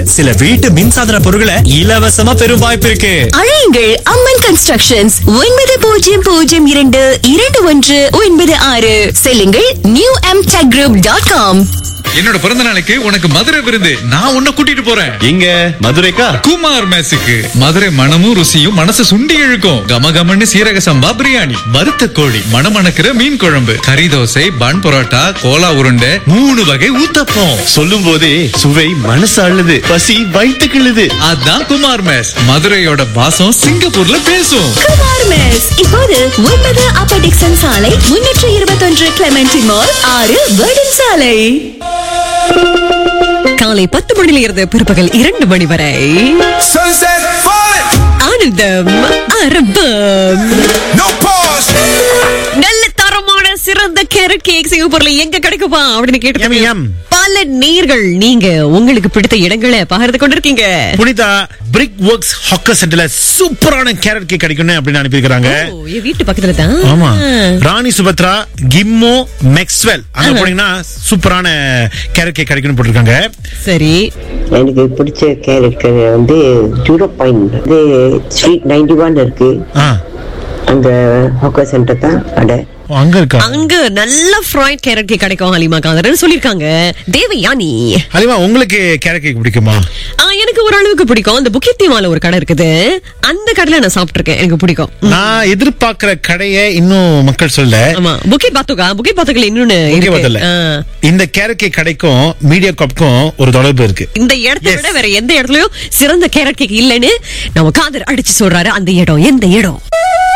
சில வீட்டு மின்சாதன பொருட்களை இலவசமா பெறும் வாய்ப்பு இருக்கு அழையுங்கள் அம்மன் கன்ஸ்ட்ரக்ஷன்ஸ் ஒன்பது பூஜ்ஜியம் பூஜ்ஜியம் இரண்டு இரண்டு ஒன்று ஒன்பது ஆறு செல்லுங்கள் new M tech group dot com என்னோட பிறந்த நாளைக்கு உனக்கு மதுரை விருந்து நான் உன்னை கூட்டிட்டு போறேன் எங்க மதுரைக்கா குமார் மேசுக்கு மதுரை மனமும் ருசியும் மனசு சுண்டி இழுக்கும் கமகமன்னு சீரக சம்பா பிரியாணி வறுத்த கோழி மணமணக்கிற மீன் குழம்பு கறி தோசை பன் பரோட்டா கோலா உருண்டை மூணு வகை ஊத்தப்பம் சொல்லும் போதே சுவை மனசு அள்ளுது பசி வயிற்று கிள்ளுது அதான் குமார் மேஸ் மதுரையோட வாசம் சிங்கப்பூர்ல பேசும் குமார் மெஸ் இப்போது ஒன்பது அப்ப டிக்சன் சாலை முன்னூற்று இருபத்தொன்று கிளமெண்டி மால் ஆறு வேர்டன் சாலை காலை பத்து மணியில இருந்து பிற்பகல் இரண்டு மணி வரை Sunset falling, ஆனந்தம் அரபம் no pause. நல்ல தரமான சிறந்த கேரட் கேக் சிங்கப்பூர்ல எங்க கிடைக்குமா அப்படின்னு Yum, கேட்டு yum. பல நேர்கள் நீங்க உங்களுக்கு பிடித்த இடங்களை பகிர்ந்து கொண்டிருக்கீங்க புனிதா பிரிக் ஒர்க்ஸ் ஹாக்கர் சென்டர்ல சூப்பரான கேரட் கேக் கிடைக்கும் அப்படின்னு அனுப்பியிருக்காங்க ஓ, என் வீட்டு பக்கத்துல தான் ஆமா ராணி சுபத்ரா கிம்மோ மேக்ஸ்வெல் அங்க போனீங்கன்னா சூப்பரான கேரட் கேக் கிடைக்கும்னு போட்டிருக்காங்க சரி எனக்கு பிடிச்ச கேரக்டர் வந்து ஜூரோ பாயிண்ட் வந்து ஸ்ட்ரீட் நைன்டி ஒன் இருக்கு ஆ, அந்த ஹாக்கர் சென்டர் தான் கடை ஓ, அங்க இருக்கா அங்க நல்ல ஃப்ரைட் கேரட் கேக் கிடைக்கும் ஹலிமா காதரன் சொல்லிருக்காங்க தேவயானி அலிமா உங்களுக்கு கேரட் கேக் பிடிக்குமா ஆ, எனக்கு ஓரளவுக்கு பிடிக்கும் அந்த புக்கித்திமால ஒரு கடை இருக்குது அந்த கடையில நான் சாப்பிட்டிருக்கேன் எனக்கு பிடிக்கும் ம். நான் எதிர்பார்க்கிற கடையை இன்னும் மக்கள் சொல்ல ஆமா புக்கெட் பாத்துக்கா புக்கெட் பாத்துக்கல இன்னொன்னு ஓகே இருக்கு. பதில்ல ஆ. இந்த கேரட் கேக் கடைக்கும் மீடியா காப்க்கும் ஒரு தொடர்பு இருக்கு இந்த இடத்தை Yes. விட வேற எந்த இடத்துலயும் சிறந்த கேரட் கேக் இல்லைன்னு நம்ம காதர் அடிச்சு சொல்றாரு அந்த இடம் எந்த இடம்